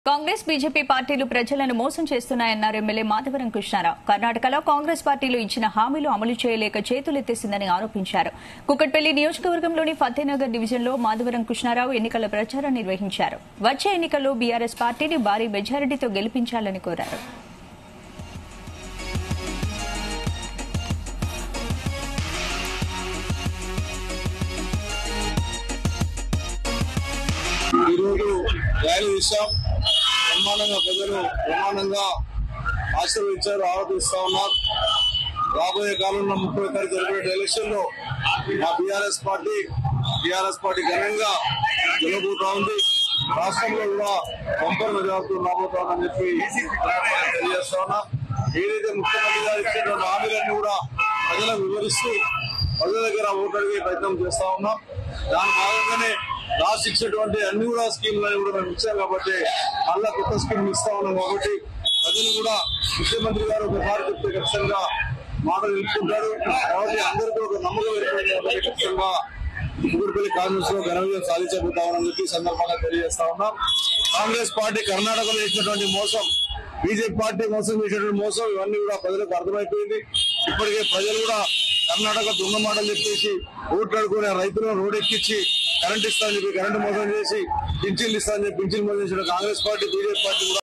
Congress BJP పార్టీలు ప్రజలను మోసం చేస్తున్నాయన్నారు ఎమ్మెల్యే మాధవరం కృష్ణారావు కర్ణాటకలో కాంగ్రెస్ పార్టీలు ఇచ్చిన హామీలు అమలు చేయలేక చేతులెత్తేసిందని ఆరోపించారు కుక్కట్పల్లి నియోజకవర్గంలోని ఫతేనగర్ డివిజన్లో మాధవరం కృష్ణారావు ఎన్నికల ప్రచారం నిర్వహించారు వచ్చే ఎన్నికల్లో బీఆర్ఎస్ పార్టీని భారీ మెజారిటీతో గెలిపించాలని కోరారు ఈరోజు ర్యాలీ విషయం బ్రహ్మాండంగా ప్రజలు బ్రహ్మాండంగా ఆశీర్వదించారు ఆరోపిస్తా ఉన్నారు రాబోయే కాలంలో ముప్పై తారీఖు జరిగే ఎలక్షన్ లో మా బీఆర్ఎస్ పార్టీ బీఆర్ఎస్ పార్టీ ఘనంగా గెలబోతా ఉంది రాష్ట్రంలో కూడా పంపర్ మెజార్టీ రాబోతా ఉందని చెప్పి తెలియజేస్తా ఉన్నాం ఏదైతే ముఖ్యమంత్రి గారు ఇచ్చినటువంటి హామీలన్నీ కూడా ప్రజలకు వివరిస్తూ ప్రజల దగ్గర ఓటు అడిగే ప్రయత్నం చేస్తా ఉన్నాం దాని భాగంగానే లాస్ట్ ఇచ్చినటువంటి అన్ని కూడా స్కీమ్లను కూడా మేము ఇచ్చాం కాబట్టి మళ్ళా కొత్త స్కీమ్ ఇస్తా ఉన్నాం కాబట్టి ప్రజలు కూడా ముఖ్యమంత్రి గారు ఒకసారి చెప్తే ఖచ్చితంగా మాట నిలుపుకుంటారు కాబట్టి అందరికీ ఒక నమ్మకం ఏర్పడింది కాబట్టి ఖచ్చితంగా ముగ్గురుపల్లి కాంగ్రెస్ లో ఘన విజయం సాధించబోతామని చెప్పి ఈ సందర్భంగా తెలియజేస్తా ఉన్నాం కాంగ్రెస్ పార్టీ కర్ణాటకలో చేసినటువంటి మోసం బీజేపీ పార్టీ మోసం చేసినటువంటి మోసం ఇవన్నీ కూడా ప్రజలకు అర్థమైపోయింది ఇప్పటికే ప్రజలు కూడా కర్ణాటక దొంగ మాటలు చెప్పేసి ఓట్లాడుకుని ఆ రైతులను రోడ్ ఎక్కించి కరెంట్ ఇస్తామని చెప్పి కరెంట్ మోసం చేసి పింఛన్లు ఇస్తామని చెప్పి పింఛన్లు మోసం చేసిన కాంగ్రెస్ పార్టీ బీజేపీ పార్టీ కూడా